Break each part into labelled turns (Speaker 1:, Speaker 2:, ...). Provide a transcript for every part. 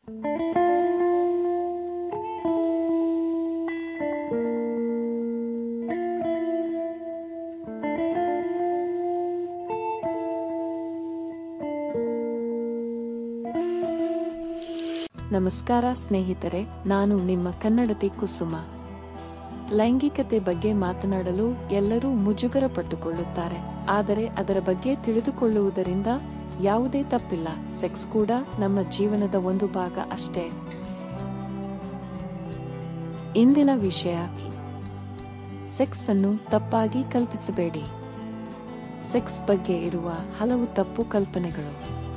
Speaker 1: ನಮಸ್ಕಾರ ಸ್ನೇಹಿತರೆ ನಾನು ನಿಮ್ಮ ಕನ್ನಡತಿ ಕುಸುಮ ಲೈಂಗಿಕತೆ ಬಗ್ಗೆ ಮಾತನಾಡಲು ಎಲ್ಲರೂ ಮುಜುಗರ ಪಟ್ಟುಕೊಳ್ಳುತ್ತಾರೆ ಆದರೆ ಅದರ ಬಗ್ಗೆ ತಿಳಿದುಕೊಳ್ಳುವುದರಿಂದ ಯಾವುದೇ ತಪ್ಪಿಲ್ಲ ಸೆಕ್ಸ್ ಕೂಡ ನಮ್ಮ ಜೀವನದ ಒಂದು ಭಾಗ ಅಷ್ಟೇ ಇಂದಿನ ವಿಷಯ ಸೆಕ್ಸ್ ಅನ್ನು ತಪ್ಪಾಗಿ ಕಲ್ಪಿಸಬೇಡಿ ಸೆಕ್ಸ್ ಬಗ್ಗೆ ಇರುವ ಹಲವು ತಪ್ಪು ಕಲ್ಪನೆಗಳು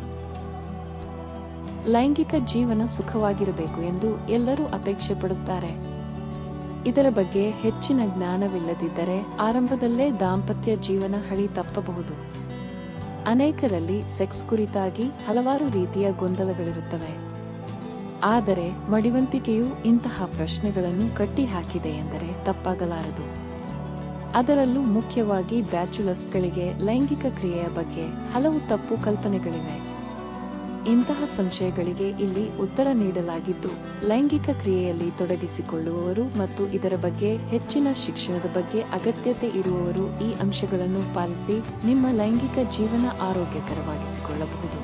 Speaker 1: ಲೈಂಗಿಕ ಜೀವನ ಸುಖವಾಗಿರಬೇಕು ಎಂದು ಎಲ್ಲರೂ ಅಪೇಕ್ಷೆ ಪಡುತ್ತಾರೆ ಇದರ ಬಗ್ಗೆ ಹೆಚ್ಚಿನ ಜ್ಞಾನವಿಲ್ಲದಿದ್ದರೆ ಆರಂಭದಲ್ಲೇ ದಾಂಪತ್ಯ ಜೀವನ ಹಳಿ ತಪ್ಪಬಹುದು ಅನೇಕರಲ್ಲಿ ಸೆಕ್ಸ್ ಕುರಿತಾಗಿ ಹಲವಾರು ರೀತಿಯ ಗೊಂದಲಗಳಿರುತ್ತವೆ ಆದರೆ ಮಡಿವಂತಿಕೆಯು ಇಂತಹ ಪ್ರಶ್ನೆಗಳನ್ನು ಕಟ್ಟಿಹಾಕಿದೆ ಎಂದರೆ ತಪ್ಪಾಗಲಾರದು ಅದರಲ್ಲೂ ಮುಖ್ಯವಾಗಿ ಬ್ಯಾಚುಲರ್ಸ್ಗಳಿಗೆ ಲೈಂಗಿಕ ಕ್ರಿಯೆಯ ಬಗ್ಗೆ ಹಲವು ತಪ್ಪು ಕಲ್ಪನೆಗಳಿವೆ ಇಂತಹ ಸಂಶಯಗಳಿಗೆ ಇಲ್ಲಿ ಉತ್ತರ ನೀಡಲಾಗಿದ್ದು ಲೈಂಗಿಕ ಕ್ರಿಯೆಯಲ್ಲಿ ತೊಡಗಿಸಿಕೊಳ್ಳುವವರು ಮತ್ತು ಇದರ ಬಗ್ಗೆ ಹೆಚ್ಚಿನ ಶಿಕ್ಷಣದ ಬಗ್ಗೆ ಅಗತ್ಯತೆ ಇರುವವರು ಈ ಅಂಶಗಳನ್ನು ಪಾಲಿಸಿ ನಿಮ್ಮ ಲೈಂಗಿಕ ಜೀವನ ಆರೋಗ್ಯಕರವಾಗಿಸಿಕೊಳ್ಳಬಹುದು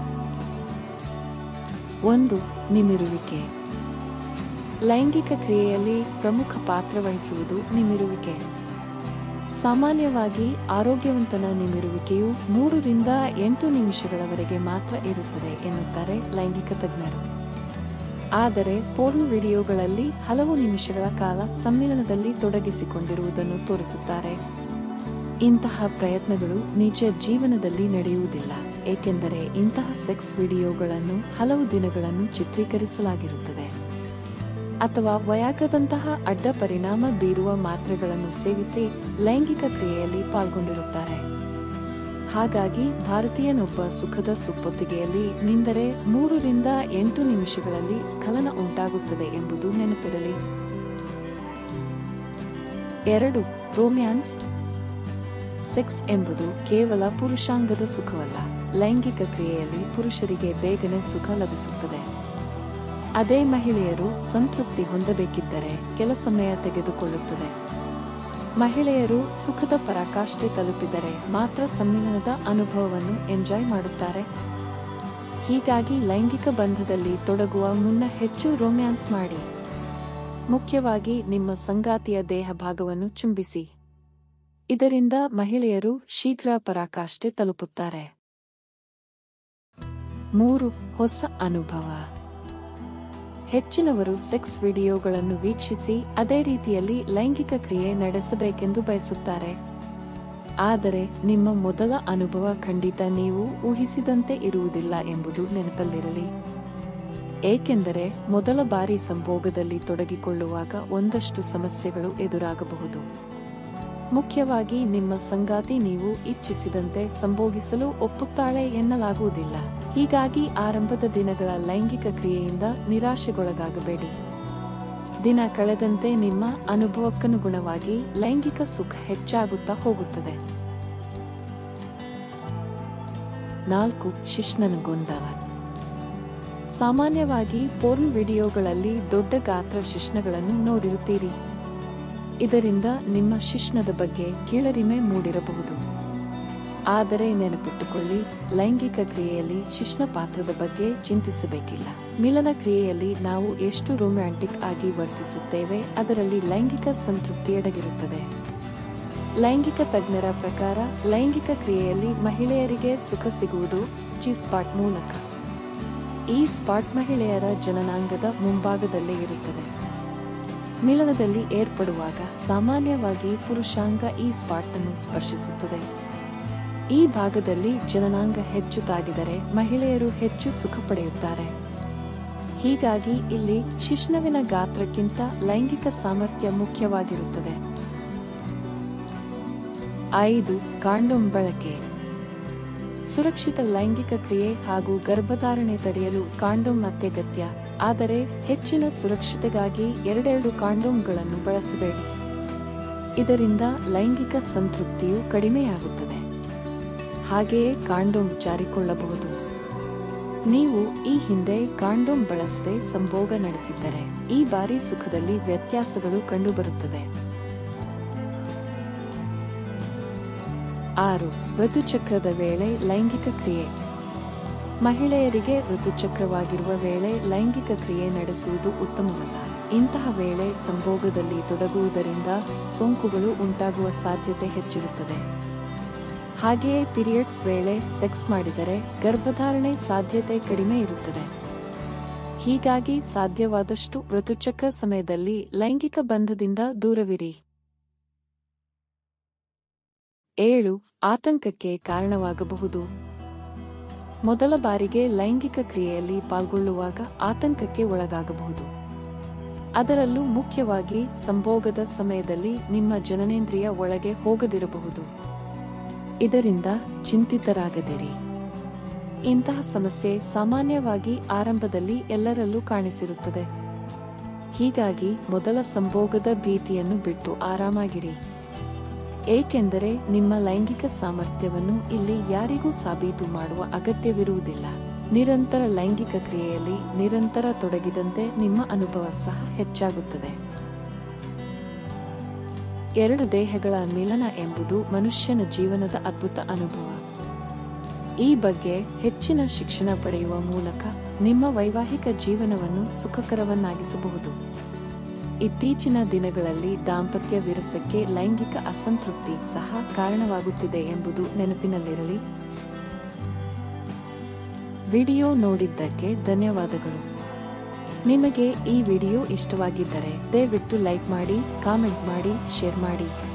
Speaker 1: ಒಂದು ನಿಮಿರುವಿಕೆ ಲೈಂಗಿಕ ಕ್ರಿಯೆಯಲ್ಲಿ ಪ್ರಮುಖ ಪಾತ್ರ ವಹಿಸುವುದು ನಿಮಿರುವಿಕೆ ಸಾಮಾನ್ಯವಾಗಿ ಆರೋಗ್ಯವಂತನ ನಿಮಿರುವಿಕೆಯು ಮೂರರಿಂದ ಎಂಟು ನಿಮಿಷಗಳವರೆಗೆ ಮಾತ್ರ ಇರುತ್ತದೆ ಎನ್ನುತ್ತಾರೆ ಲೈಂಗಿಕ ತಜ್ಞರು ಆದರೆ ಪೋರ್ನ್ ವಿಡಿಯೋಗಳಲ್ಲಿ ಹಲವು ನಿಮಿಷಗಳ ಕಾಲ ಸಮ್ಮಿಲನದಲ್ಲಿ ತೊಡಗಿಸಿಕೊಂಡಿರುವುದನ್ನು ತೋರಿಸುತ್ತಾರೆ ಇಂತಹ ಪ್ರಯತ್ನಗಳು ನಿಜ ಜೀವನದಲ್ಲಿ ನಡೆಯುವುದಿಲ್ಲ ಏಕೆಂದರೆ ಇಂತಹ ಸೆಕ್ಸ್ ವಿಡಿಯೋಗಳನ್ನು ಹಲವು ದಿನಗಳನ್ನು ಚಿತ್ರೀಕರಿಸಲಾಗಿರುತ್ತದೆ ಅಥವಾ ವಯಾಗದಂತಹ ಅಡ್ಡ ಪರಿಣಾಮ ಬೀರುವ ಮಾತ್ರೆಗಳನ್ನು ಸೇವಿಸಿ ಲೈಂಗಿಕ ಕ್ರಿಯೆಯಲ್ಲಿ ಪಾಲ್ಗೊಂಡಿರುತ್ತಾರೆ ಹಾಗಾಗಿ ಭಾರತೀಯನೊಬ್ಬ ಸುಖದ ಸುಪ್ಪೊತ್ತಿಗೆಯಲ್ಲಿ ನಿಂದರೆ ಮೂರರಿಂದ ಎಂಟು ನಿಮಿಷಗಳಲ್ಲಿ ಸ್ಖಲನ ಉಂಟಾಗುತ್ತದೆ ಎಂಬುದು ನೆನಪಿರಲಿ ಎರಡು ರೋಮ್ಯಾನ್ಸ್ ಸೆಕ್ಸ್ ಎಂಬುದು ಕೇವಲ ಪುರುಷಾಂಗದ ಸುಖವಲ್ಲ ಲೈಂಗಿಕ ಕ್ರಿಯೆಯಲ್ಲಿ ಪುರುಷರಿಗೆ ಬೇಗನೆ ಸುಖ ಲಭಿಸುತ್ತದೆ ಅದೇ ಮಹಿಳೆಯರು ಸಂತೃಪ್ತಿ ಹೊಂದಬೇಕಿದ್ದರೆ ಕೆಲ ಸಮಯ ತೆಗೆದುಕೊಳ್ಳುತ್ತದೆ ಮಹಿಳೆಯರು ಸುಖದ ಪರಾಕಾಷ್ಠೆ ತಲುಪಿದರೆ ಮಾತ್ರ ಸಮ್ಮಿಲನದ ಅನುಭವವನ್ನು ಎಂಜಾಯ್ ಮಾಡುತ್ತಾರೆ ಹೀಗಾಗಿ ಲೈಂಗಿಕ ಬಂಧದಲ್ಲಿ ತೊಡಗುವ ಮುನ್ನ ಹೆಚ್ಚು ರೊಮ್ಯಾನ್ಸ್ ಮಾಡಿ ಮುಖ್ಯವಾಗಿ ನಿಮ್ಮ ಸಂಗಾತಿಯ ದೇಹ ಭಾಗವನ್ನು ಚುಂಬಿಸಿ ಇದರಿಂದ ಮಹಿಳೆಯರು ಶೀಘ್ರ ಪರಾಕಾಷ್ಠೆ ತಲುಪುತ್ತಾರೆ ಮೂರು ಹೊಸ ಅನುಭವ ಹೆಚ್ಚಿನವರು ಸೆಕ್ಸ್ ವಿಡಿಯೋಗಳನ್ನು ವೀಕ್ಷಿಸಿ ಅದೇ ರೀತಿಯಲ್ಲಿ ಲೈಂಗಿಕ ಕ್ರಿಯೆ ನಡೆಸಬೇಕೆಂದು ಬಯಸುತ್ತಾರೆ ಆದರೆ ನಿಮ್ಮ ಮೊದಲ ಅನುಭವ ಖಂಡಿತ ನೀವು ಊಹಿಸಿದಂತೆ ಇರುವುದಿಲ್ಲ ಎಂಬುದು ನೆನಪಲ್ಲಿರಲಿ ಏಕೆಂದರೆ ಮೊದಲ ಬಾರಿ ಸಂಭೋಗದಲ್ಲಿ ತೊಡಗಿಕೊಳ್ಳುವಾಗ ಒಂದಷ್ಟು ಸಮಸ್ಯೆಗಳು ಎದುರಾಗಬಹುದು ಮುಖ್ಯವಾಗಿ ನಿಮ್ಮ ಸಂಗಾತಿ ನೀವು ಇಚ್ಛಿಸಿದಂತೆ ಸಂಭೋಗಿಸಲು ಒಪ್ಪುತ್ತಾಳೆ ಎನ್ನಲಾಗುವುದಿಲ್ಲ ಹೀಗಾಗಿ ಆರಂಭದ ದಿನಗಳ ಲೈಂಗಿಕ ಕ್ರಿಯೆಯಿಂದ ನಿರಾಶೆಗೊಳಗಾಗಬೇಡಿ ದಿನ ಕಳೆದಂತೆ ನಿಮ್ಮ ಅನುಭವಕ್ಕನುಗುಣವಾಗಿ ಲೈಂಗಿಕ ಸುಖ ಹೆಚ್ಚಾಗುತ್ತಾ ಹೋಗುತ್ತದೆ ನಾಲ್ಕು ಶಿಶ್ನನ ಗೊಂದಲ ಸಾಮಾನ್ಯವಾಗಿ ಪೋರ್ನ್ ವಿಡಿಯೋಗಳಲ್ಲಿ ದೊಡ್ಡ ಗಾತ್ರ ಶಿಶ್ನಗಳನ್ನು ನೋಡಿರುತ್ತೀರಿ ಇದರಿಂದ ನಿಮ್ಮ ಶಿಶ್ನದ ಬಗ್ಗೆ ಕೀಳರಿಮೆ ಮೂಡಿರಬಹುದು ಆದರೆ ನೆನಪಿಟ್ಟುಕೊಳ್ಳಿ ಲೈಂಗಿಕ ಕ್ರಿಯೆಯಲ್ಲಿ ಶಿಶ್ನ ಪಾತ್ರದ ಬಗ್ಗೆ ಚಿಂತಿಸಬೇಕಿಲ್ಲ ಮಿಲನ ಕ್ರಿಯೆಯಲ್ಲಿ ನಾವು ಎಷ್ಟು ರೊಮ್ಯಾಂಟಿಕ್ ಆಗಿ ವರ್ತಿಸುತ್ತೇವೆ ಅದರಲ್ಲಿ ಲೈಂಗಿಕ ಸಂತೃಪ್ತಿಯಡಗಿರುತ್ತದೆ ಲೈಂಗಿಕ ತಜ್ಞರ ಪ್ರಕಾರ ಲೈಂಗಿಕ ಕ್ರಿಯೆಯಲ್ಲಿ ಮಹಿಳೆಯರಿಗೆ ಸುಖ ಸಿಗುವುದು ಜಿ ಸ್ಪಾಟ್ ಮೂಲಕ ಈ ಸ್ಪಾಟ್ ಮಹಿಳೆಯರ ಜನನಾಂಗದ ಮುಂಭಾಗದಲ್ಲೇ ಇರುತ್ತದೆ ಮಿಲನದಲ್ಲಿ ಏರ್ಪಡುವಾಗ ಸಾಮಾನ್ಯವಾಗಿ ಪುರುಷಾಂಗ ಈ ಸ್ಪಾಟ್ ಅನ್ನು ಸ್ಪರ್ಶಿಸುತ್ತದೆ ಈ ಭಾಗದಲ್ಲಿ ಜನನಾಂಗ ಹೆಚ್ಚು ತಾಗಿದರೆ ಮಹಿಳೆಯರು ಹೆಚ್ಚು ಸುಖ ಪಡೆಯುತ್ತಾರೆ ಹೀಗಾಗಿ ಇಲ್ಲಿ ಶಿಶ್ನವಿನ ಗಾತ್ರಕ್ಕಿಂತ ಲೈಂಗಿಕ ಸಾಮರ್ಥ್ಯ ಮುಖ್ಯವಾಗಿರುತ್ತದೆ ಐದು ಕಾಂಡೋಮ್ ಬಳಕೆ ಸುರಕ್ಷಿತ ಲೈಂಗಿಕ ಕ್ರಿಯೆ ಹಾಗೂ ಗರ್ಭಧಾರಣೆ ತಡೆಯಲು ಕಾಂಡೋಮ್ ಅತ್ಯಗತ್ಯ ಆದರೆ ಹೆಚ್ಚಿನ ಸುರಕ್ಷತೆಗಾಗಿ ಎರಡೆರಡು ಕಾಂಡೋಮ್ಗಳನ್ನು ಬಳಸಬೇಡಿ ಇದರಿಂದ ಲೈಂಗಿಕ ಸಂತೃಪ್ತಿಯು ಕಡಿಮೆಯಾಗುತ್ತದೆ ಹಾಗೆಯೇ ಕಾಂಡೋಮ್ ಜಾರಿಕೊಳ್ಳಬಹುದು ನೀವು ಈ ಹಿಂದೆ ಕಾಂಡೋಮ್ ಬಳಸದೆ ಸಂಭೋಗ ನಡೆಸಿದ್ದರೆ ಈ ಬಾರಿ ಸುಖದಲ್ಲಿ ವ್ಯತ್ಯಾಸಗಳು ಕಂಡುಬರುತ್ತದೆ ಆರು ಋತುಚಕ್ರದ ವೇಳೆ ಲೈಂಗಿಕ ಕ್ರಿಯೆ ಮಹಿಳೆಯರಿಗೆ ಋತುಚಕ್ರವಾಗಿರುವ ವೇಳೆ ಲೈಂಗಿಕ ಕ್ರಿಯೆ ನಡೆಸುವುದು ಉತ್ತಮವಲ್ಲ ಇಂತಹ ವೇಳೆ ಸಂಭೋಗದಲ್ಲಿ ತೊಡಗುವುದರಿಂದ ಸೋಂಕುಗಳು ಉಂಟಾಗುವ ಸಾಧ್ಯತೆ ಹೆಚ್ಚಿರುತ್ತದೆ ಹಾಗೆಯೇ ಪೀರಿಯಡ್ಸ್ ವೇಳೆ ಸೆಕ್ಸ್ ಮಾಡಿದರೆ ಗರ್ಭಧಾರಣೆ ಸಾಧ್ಯತೆ ಕಡಿಮೆ ಇರುತ್ತದೆ ಹೀಗಾಗಿ ಸಾಧ್ಯವಾದಷ್ಟು ಋತುಚಕ್ರ ಸಮಯದಲ್ಲಿ ಲೈಂಗಿಕ ಬಂಧದಿಂದ ದೂರವಿರಿ ಏಳು ಆತಂಕಕ್ಕೆ ಕಾರಣವಾಗಬಹುದು ಮೊದಲ ಬಾರಿಗೆ ಲೈಂಗಿಕ ಕ್ರಿಯೆಯಲ್ಲಿ ಪಾಲ್ಗೊಳ್ಳುವಾಗ ಆತಂಕಕ್ಕೆ ಒಳಗಾಗಬಹುದು ಅದರಲ್ಲೂ ಮುಖ್ಯವಾಗಿ ಸಂಭೋಗದ ಸಮಯದಲ್ಲಿ ನಿಮ್ಮ ಜನನೇಂದ್ರಿಯ ಒಳಗೆ ಹೋಗದಿರಬಹುದು ಇದರಿಂದ ಚಿಂತಿತರಾಗದಿರಿ ಇಂತಹ ಸಮಸ್ಯೆ ಸಾಮಾನ್ಯವಾಗಿ ಆರಂಭದಲ್ಲಿ ಎಲ್ಲರಲ್ಲೂ ಕಾಣಿಸಿರುತ್ತದೆ ಹೀಗಾಗಿ ಮೊದಲ ಸಂಭೋಗದ ಭೀತಿಯನ್ನು ಬಿಟ್ಟು ಆರಾಮಾಗಿರಿ ಏಕೆಂದರೆ ನಿಮ್ಮ ಲೈಂಗಿಕ ಸಾಮರ್ಥ್ಯವನ್ನು ಇಲ್ಲಿ ಯಾರಿಗೂ ಸಾಬೀತು ಮಾಡುವ ಅಗತ್ಯವಿರುವುದಿಲ್ಲ ನಿರಂತರ ಲೈಂಗಿಕ ಕ್ರಿಯೆಯಲ್ಲಿ ನಿರಂತರ ತೊಡಗಿದಂತೆ ನಿಮ್ಮ ಅನುಭವ ಸಹ ಹೆಚ್ಚಾಗುತ್ತದೆ ಎರಡು ದೇಹಗಳ ಮಿಲನ ಎಂಬುದು ಮನುಷ್ಯನ ಜೀವನದ ಅದ್ಭುತ ಅನುಭವ ಈ ಬಗ್ಗೆ ಹೆಚ್ಚಿನ ಶಿಕ್ಷಣ ಪಡೆಯುವ ಮೂಲಕ ನಿಮ್ಮ ವೈವಾಹಿಕ ಜೀವನವನ್ನು ಸುಖಕರವನ್ನಾಗಿಸಬಹುದು ಇತ್ತೀಚಿನ ದಿನಗಳಲ್ಲಿ ದಾಂಪತ್ಯ ವಿರಸಕ್ಕೆ ಲೈಂಗಿಕ ಅಸಂತೃಪ್ತಿ ಸಹ ಕಾರಣವಾಗುತ್ತಿದೆ ಎಂಬುದು ನೆನಪಿನಲ್ಲಿರಲಿ ವಿಡಿಯೋ ನೋಡಿದ್ದಕ್ಕೆ ಧನ್ಯವಾದಗಳು ನಿಮಗೆ ಈ ವಿಡಿಯೋ ಇಷ್ಟವಾಗಿದ್ದರೆ ದಯವಿಟ್ಟು ಲೈಕ್ ಮಾಡಿ ಕಾಮೆಂಟ್ ಮಾಡಿ ಶೇರ್ ಮಾಡಿ